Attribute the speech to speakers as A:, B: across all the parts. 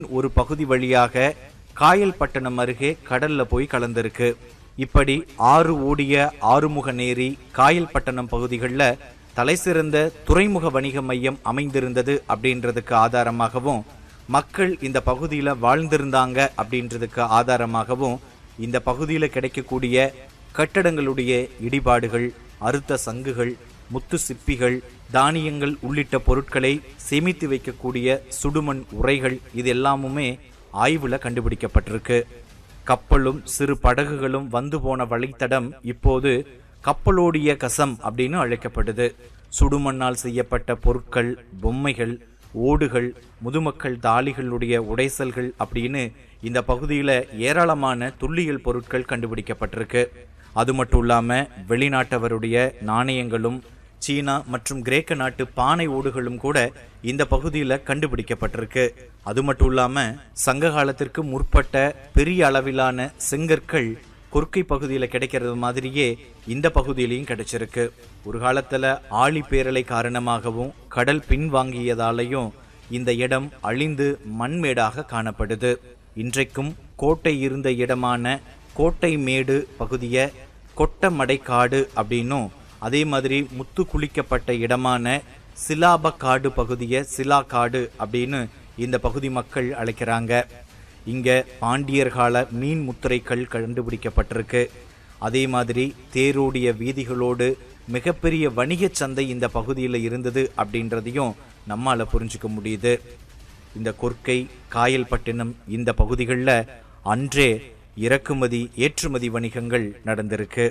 A: ஒரு பகுதி வழியாக காயல்பட்டணம் அருகே கடல்ல போய் கலந்திருக்கு இப்படி ஆறு ஓடிய ஆறுமுக நேரி காயல்பட்டணம் பகுதிகளில் தலைசிறந்த துறைமுக வணிக மையம் அமைந்திருந்தது அப்படின்றதுக்கு ஆதாரமாகவும் மக்கள் இந்த பகுதியில் வாழ்ந்திருந்தாங்க அப்படின்றதுக்கு ஆதாரமாகவும் இந்த பகுதியில் கிடைக்கக்கூடிய கட்டடங்களுடைய இடிபாடுகள் அறுத்த சங்குகள் முத்து சிப்பிகள் தானியங்கள் உள்ளிட்ட பொருட்களை சேமித்து வைக்கக்கூடிய சுடுமண் உரைகள் இது எல்லாமுமே ஆய்வுல கண்டுபிடிக்கப்பட்டிருக்கு கப்பலும் சிறு படகுகளும் வந்து போன வழித்தடம் இப்போது கப்பலோடிய கசம் அப்படின்னு அழைக்கப்படுது சுடுமண்ணால் செய்யப்பட்ட பொருட்கள் பொம்மைகள் ஓடுகள் முதுமக்கள் தாலிகளுடைய உடைசல்கள் அப்படின்னு இந்த பகுதியில் ஏராளமான துல்லியல் பொருட்கள் கண்டுபிடிக்கப்பட்டிருக்கு அது மட்டும் இல்லாமல் வெளிநாட்டவருடைய நாணயங்களும் சீனா மற்றும் கிரேக்க நாட்டு பானை ஓடுகளும் கூட இந்த பகுதியில் கண்டுபிடிக்கப்பட்டிருக்கு அது மட்டும் இல்லாம சங்க காலத்திற்கு முற்பட்ட பெரிய அளவிலான செங்கற்கள் கொர்க்கை பகுதியில் கிடைக்கிறது மாதிரியே இந்த பகுதியிலையும் கிடைச்சிருக்கு ஒரு காலத்துல ஆழி பேரலை காரணமாகவும் கடல் பின்வாங்கியதாலையும் இந்த இடம் அழிந்து மண்மேடாக காணப்படுது இன்றைக்கும் கோட்டை இருந்த இடமான கோட்டை மேடு பகுதியை கொட்டமடைக்காடு அப்படின்னும் அதே மாதிரி முத்து குளிக்கப்பட்ட இடமான சிலாபக்காடு பகுதியை சிலாக்காடு அப்படின்னு இந்த பகுதி மக்கள் அழைக்கிறாங்க இங்க பாண்டியர் கால மீன் முத்திரைகள் கண்டுபிடிக்கப்பட்டிருக்கு அதே மாதிரி தேரோடிய வீதிகளோடு மிகப்பெரிய வணிகச் சந்தை இந்த பகுதியில் இருந்தது அப்படின்றதையும் நம்மால புரிஞ்சுக்க முடியுது இந்த கொர்க்கை காயல்பட்டினம் இந்த பகுதிகளில் அன்றே இறக்குமதி ஏற்றுமதி வணிகங்கள் நடந்திருக்கு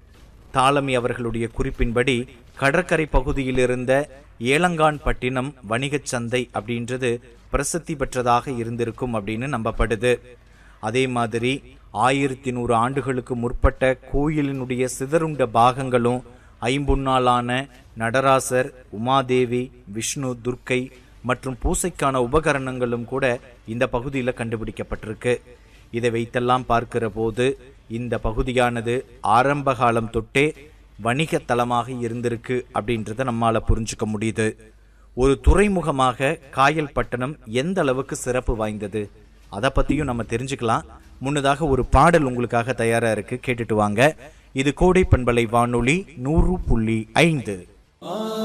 A: தாளமி அவர்களுடைய குறிப்பின்படி கடற்கரை பகுதியில் இருந்த ஏலங்கான் பட்டினம் வணிகச் சந்தை அப்படின்றது பிரசித்தி பெற்றதாக இருந்திருக்கும் அப்படின்னு நம்பப்படுது அதே மாதிரி ஆயிரத்தி நூறு ஆண்டுகளுக்கு முற்பட்ட கோயிலினுடைய சிதறுண்ட பாகங்களும் ஐம்பொன்னாலான நடராசர் உமாதேவி விஷ்ணு துர்க்கை மற்றும் பூசைக்கான உபகரணங்களும் கூட இந்த பகுதியில் கண்டுபிடிக்கப்பட்டிருக்கு இதை வைத்தெல்லாம் பார்க்கிற போது இந்த பகுதியானது ஆரம்ப காலம் தொட்டே வணிக தலமாக இருந்திருக்கு அப்படின்றத நம்மால புரிஞ்சுக்க முடியுது ஒரு துறைமுகமாக காயல்பட்டணம் எந்த அளவுக்கு சிறப்பு வாய்ந்தது அதை பத்தியும் நம்ம தெரிஞ்சுக்கலாம் முன்னதாக ஒரு பாடல் உங்களுக்காக தயாரா இருக்கு கேட்டுட்டு வாங்க இது கோடை பண்பலை வானொலி நூறு புள்ளி ஐந்து